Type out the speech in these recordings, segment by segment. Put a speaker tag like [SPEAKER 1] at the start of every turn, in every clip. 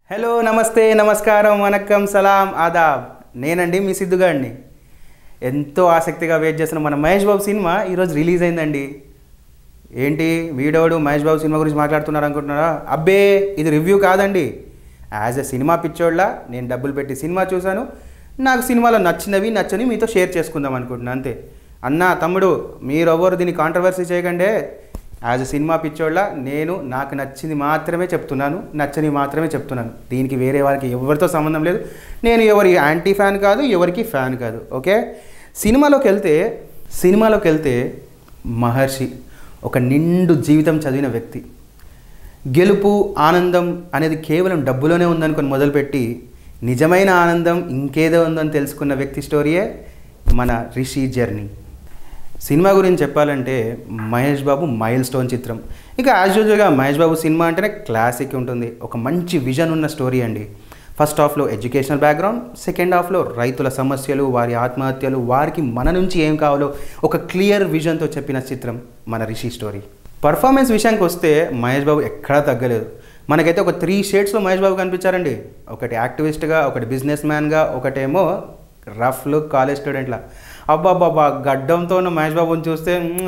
[SPEAKER 1] hello నమస్తే నమస్కారం వనక్కం సలాం ఆదాబ్ నేనండి మీ సిద్ధుగాడిని ఎంతో ఆసక్తిగా వెయిట్ చేస్తున్న మన మహేష్ బాబు సినిమా ఈరోజు రిలీజ్ అయిందండి ఏంటి వీడోడు మహేష్ బాబు సినిమా గురించి మాట్లాడుతున్నారు అనుకుంటున్నారా అబ్బే ఇది రివ్యూ కాదండి యాజ్ ఎ సినిమా పిచ్చోళ్ళ నేను డబ్బులు పెట్టి సినిమా చూశాను నాకు సినిమాలో నచ్చినవి నచ్చని మీతో షేర్ చేసుకుందాం అనుకుంటున్నాను అంతే అన్న తమ్ముడు మీరెవ్వరు దీన్ని కాంట్రవర్సీ చేయకండే యాజ్ ఎ సినిమా పిచ్చోళ్ళ నేను నాకు నచ్చింది మాత్రమే చెప్తున్నాను నచ్చని మాత్రమే చెప్తున్నాను దీనికి వేరే వాళ్ళకి ఎవరితో సంబంధం లేదు నేను ఎవరి యాంటీ ఫ్యాన్ కాదు ఎవరికి ఫ్యాన్ కాదు ఓకే సినిమాలోకి వెళ్తే సినిమాలోకి వెళ్తే మహర్షి ఒక నిండు జీవితం చదివిన వ్యక్తి గెలుపు ఆనందం అనేది కేవలం డబ్బులోనే ఉందనుకొని మొదలుపెట్టి నిజమైన ఆనందం ఇంకేదో ఉందని తెలుసుకున్న వ్యక్తి స్టోరీయే మన రిషి జర్నీ సినిమా గురించి చెప్పాలంటే మహేష్ బాబు మైల్ స్టోన్ చిత్రం ఇక యాజ్ యూజువల్గా మహేష్ బాబు సినిమా అంటేనే క్లాసిక్ ఉంటుంది ఒక మంచి విజన్ ఉన్న స్టోరీ అండి ఫస్ట్ హాఫ్లో ఎడ్యుకేషనల్ బ్యాక్గ్రౌండ్ సెకండ్ హాఫ్లో రైతుల సమస్యలు వారి ఆత్మహత్యలు వారికి మన నుంచి ఏం కావాలో ఒక క్లియర్ విజన్తో చెప్పిన చిత్రం మన రిషి స్టోరీ పర్ఫార్మెన్స్ విషయానికి వస్తే మహేష్ బాబు ఎక్కడా తగ్గలేదు మనకైతే ఒక త్రీ షేడ్స్లో మహేష్ బాబు కనిపించారండి ఒకటి యాక్టివిస్ట్గా ఒకటి బిజినెస్ మ్యాన్గా ఒకటేమో రఫ్ లుక్ కాలేజ్ స్టూడెంట్లా అబ్బాబ్బాబ్బా గడ్డంతో ఉన్న మహేష్ బాబుని చూస్తే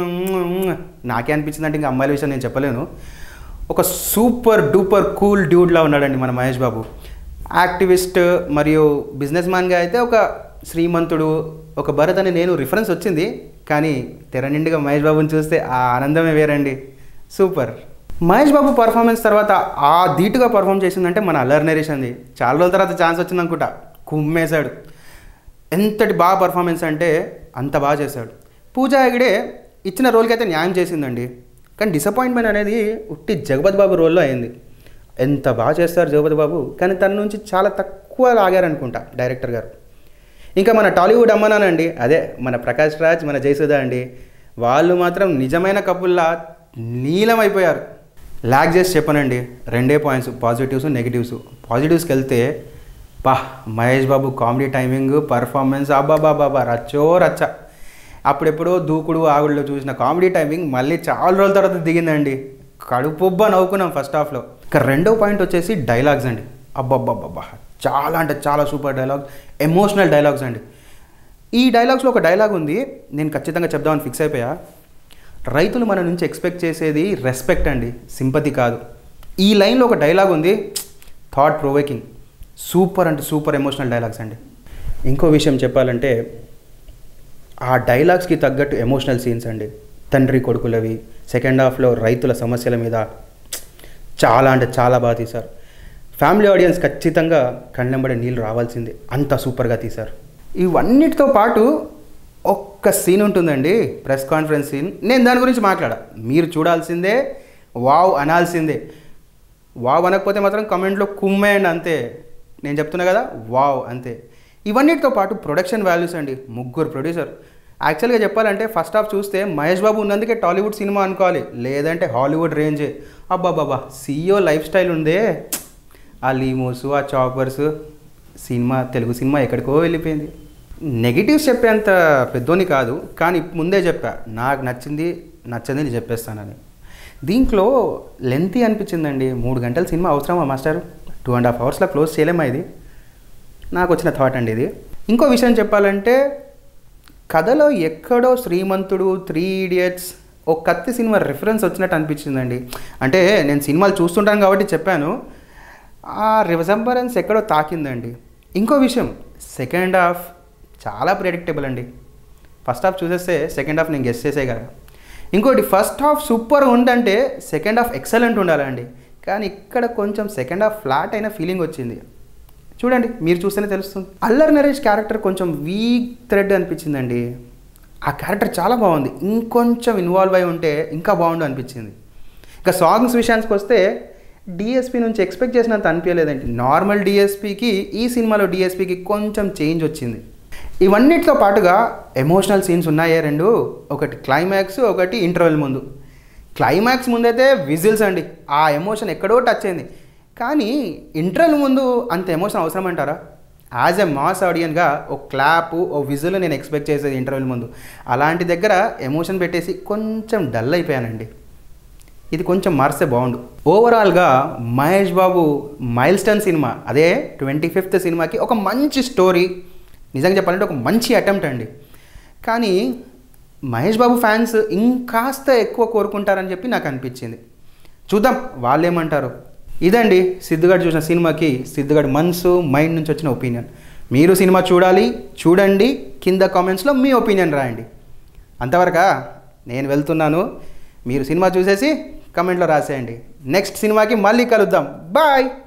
[SPEAKER 1] నాకే అనిపించింది అంటే ఇంకా అమ్మాయిల విషయం నేను చెప్పలేను ఒక సూపర్ డూపర్ కూల్ డ్యూడ్లా ఉన్నాడండి మన మహేష్ బాబు యాక్టివిస్ట్ మరియు బిజినెస్ మ్యాన్గా అయితే ఒక శ్రీమంతుడు ఒక భరత్ అని నేను రిఫరెన్స్ వచ్చింది కానీ తెర నిండుగా మహేష్ బాబుని చూస్తే ఆ ఆనందమే వేరండి సూపర్ మహేష్ బాబు పర్ఫార్మెన్స్ తర్వాత ఆ ధీటుగా పర్ఫామ్ చేసిందంటే మన అల్లరి నరేష్ అంది చాలా రోజుల తర్వాత ఛాన్స్ వచ్చింది అనుకుంటా కుమ్మేశాడు ఎంతటి బాగా పర్ఫార్మెన్స్ అంటే అంత బాగా చేశాడు పూజా హెగడే ఇచ్చిన రోల్కి అయితే న్యాయం చేసిందండి కానీ డిసప్పాయింట్మెంట్ అనేది ఉట్టి జగపతి బాబు రోల్లో అయింది ఎంత బాగా చేస్తారు జగపతి బాబు కానీ తన నుంచి చాలా తక్కువ లాగారనుకుంటా డైరెక్టర్ గారు ఇంకా మన టాలీవుడ్ అమ్మనానండి అదే మన ప్రకాష్ రాజ్ మన జయసుధ అండి వాళ్ళు మాత్రం నిజమైన కపుల్లా నీలమైపోయారు లాగ్ చేసి చెప్పనండి రెండే పాయింట్స్ పాజిటివ్స్ నెగిటివ్స్ పాజిటివ్స్కి వెళ్తే పా Mahesh Babu comedy timing performance అబ్బాబాబా రచ్చో రచ్చ అప్పుడెప్పుడో దూకుడు ఆగుడులో చూసిన కామెడీ టైమింగ్ మళ్ళీ చాలా రోజుల తర్వాత దిగిందండి కడుపుబ్బ నవ్వుకున్నాం ఫస్ట్ హాఫ్లో ఇక రెండో పాయింట్ వచ్చేసి డైలాగ్స్ అండి అబ్బబ్బబ్బబ్బా చాలా అంటే చాలా సూపర్ డైలాగ్స్ ఎమోషనల్ డైలాగ్స్ అండి ఈ డైలాగ్స్లో ఒక డైలాగ్ ఉంది నేను ఖచ్చితంగా చెప్దామని ఫిక్స్ అయిపోయా రైతులు మన నుంచి ఎక్స్పెక్ట్ చేసేది రెస్పెక్ట్ అండి సింపతి కాదు ఈ లైన్లో ఒక డైలాగ్ ఉంది థాట్ ప్రొవోకింగ్ సూపర్ అంటే సూపర్ ఎమోషనల్ డైలాగ్స్ అండి ఇంకో విషయం చెప్పాలంటే ఆ డైలాగ్స్కి తగ్గట్టు ఎమోషనల్ సీన్స్ అండి తండ్రి కొడుకులవి సెకండ్ హాఫ్లో రైతుల సమస్యల మీద చాలా అంటే చాలా బాగా తీశారు ఫ్యామిలీ ఆడియన్స్ ఖచ్చితంగా కళ్ళెంబడి నీళ్ళు రావాల్సిందే అంత సూపర్గా తీశారు ఇవన్నిటితో పాటు ఒక్క సీన్ ఉంటుందండి ప్రెస్ కాన్ఫరెన్స్ సీన్ నేను దాని గురించి మాట్లాడా మీరు చూడాల్సిందే వావ్ అనాల్సిందే వావ్ అనకపోతే మాత్రం కమెంట్లో కుమ్మేయండి అంతే నేను చెప్తున్నా కదా వావ్ అంతే ఇవన్నిటితో పాటు ప్రొడక్షన్ వాల్యూస్ అండి ముగ్గురు ప్రొడ్యూసర్ యాక్చువల్గా చెప్పాలంటే ఫస్ట్ హాఫ్ చూస్తే మహేష్ బాబు ఉన్నందుకే టాలీవుడ్ సినిమా అనుకోవాలి లేదంటే హాలీవుడ్ రేంజే అబ్బాబాబా సీఈఓ లైఫ్ స్టైల్ ఉందే ఆ లీమోస్ ఆ చాపర్స్ సినిమా తెలుగు సినిమా ఎక్కడికో వెళ్ళిపోయింది నెగిటివ్స్ చెప్పేంత పెద్దోని కాదు కానీ ముందే చెప్పా నాకు నచ్చింది నచ్చంది నేను చెప్పేస్తానని దీంట్లో లెంతీ అనిపించిందండి మూడు గంటల సినిమా అవసరమా మాస్టర్ టూ అండ్ హాఫ్ అవర్స్లో క్లోజ్ చేయలేమా ఇది నాకు వచ్చిన థాట్ అండి ఇది ఇంకో విషయం చెప్పాలంటే కథలో ఎక్కడో శ్రీమంతుడు త్రీ ఇడియట్స్ ఓ కత్తి సినిమా రిఫరెన్స్ వచ్చినట్టు అనిపించిందండి అంటే నేను సినిమాలు చూస్తుంటాను కాబట్టి చెప్పాను ఆ రిజంబరెన్స్ ఎక్కడో తాకిందండి ఇంకో విషయం సెకండ్ హాఫ్ చాలా ప్రెడిక్టబుల్ అండి ఫస్ట్ హాఫ్ చూసేస్తే సెకండ్ హాఫ్ నేను గెస్ట్ చేసే కదా ఇంకోటి ఫస్ట్ హాఫ్ సూపర్ ఉందంటే సెకండ్ హాఫ్ ఎక్సలెంట్ ఉండాలండి కానీ ఇక్కడ కొంచెం సెకండ్ హాఫ్ ఫ్లాట్ అయిన ఫీలింగ్ వచ్చింది చూడండి మీరు చూస్తేనే తెలుస్తుంది అల్లరి నరేష్ క్యారెక్టర్ కొంచెం వీక్ థ్రెడ్ అనిపించిందండి ఆ క్యారెక్టర్ చాలా బాగుంది ఇంకొంచెం ఇన్వాల్వ్ అయి ఉంటే ఇంకా బాగుండు అనిపించింది ఇక సాంగ్స్ విషయానికి వస్తే డిఎస్పి నుంచి ఎక్స్పెక్ట్ చేసినంత అనిపించలేదండి నార్మల్ డిఎస్పికి ఈ సినిమాలో డిఎస్పికి కొంచెం చేంజ్ వచ్చింది ఇవన్నిటితో పాటుగా ఎమోషనల్ సీన్స్ ఉన్నాయే రెండు ఒకటి క్లైమాక్స్ ఒకటి ఇంటర్వెల్ ముందు క్లైమాక్స్ ముందైతే విజిల్స్ అండి ఆ ఎమోషన్ ఎక్కడో టచ్ అయింది కానీ ఇంటర్వెల్ ముందు అంత ఎమోషన్ అవసరం అంటారా యాజ్ ఎ మాస్ ఆడియన్గా ఓ క్లాప్ ఓ విజుల్ నేను ఎక్స్పెక్ట్ చేసేది ఇంటర్వెల్ ముందు అలాంటి దగ్గర ఎమోషన్ పెట్టేసి కొంచెం డల్ అయిపోయానండి ఇది కొంచెం మారిస్తే బాగుండు ఓవరాల్గా మహేష్ బాబు మైల్ స్టోన్ సినిమా అదే ట్వంటీ ఫిఫ్త్ సినిమాకి ఒక మంచి స్టోరీ నిజంగా చెప్పాలంటే ఒక మంచి అటెంప్ట్ అండి కానీ మహేష్ బాబు ఫ్యాన్స్ ఇంకాస్త ఎక్కువ కోరుకుంటారని చెప్పి నాకు అనిపించింది చూద్దాం వాళ్ళు ఏమంటారు ఇదండి సిద్ధుగాడు చూసిన సినిమాకి సిద్ధుగాడు మనసు మైండ్ నుంచి వచ్చిన ఒపీనియన్ మీరు సినిమా చూడాలి చూడండి కింద కామెంట్స్లో మీ ఒపీనియన్ రాయండి అంతవరకా నేను వెళ్తున్నాను మీరు సినిమా చూసేసి కమెంట్లో రాసేయండి నెక్స్ట్ సినిమాకి మళ్ళీ కలుద్దాం బాయ్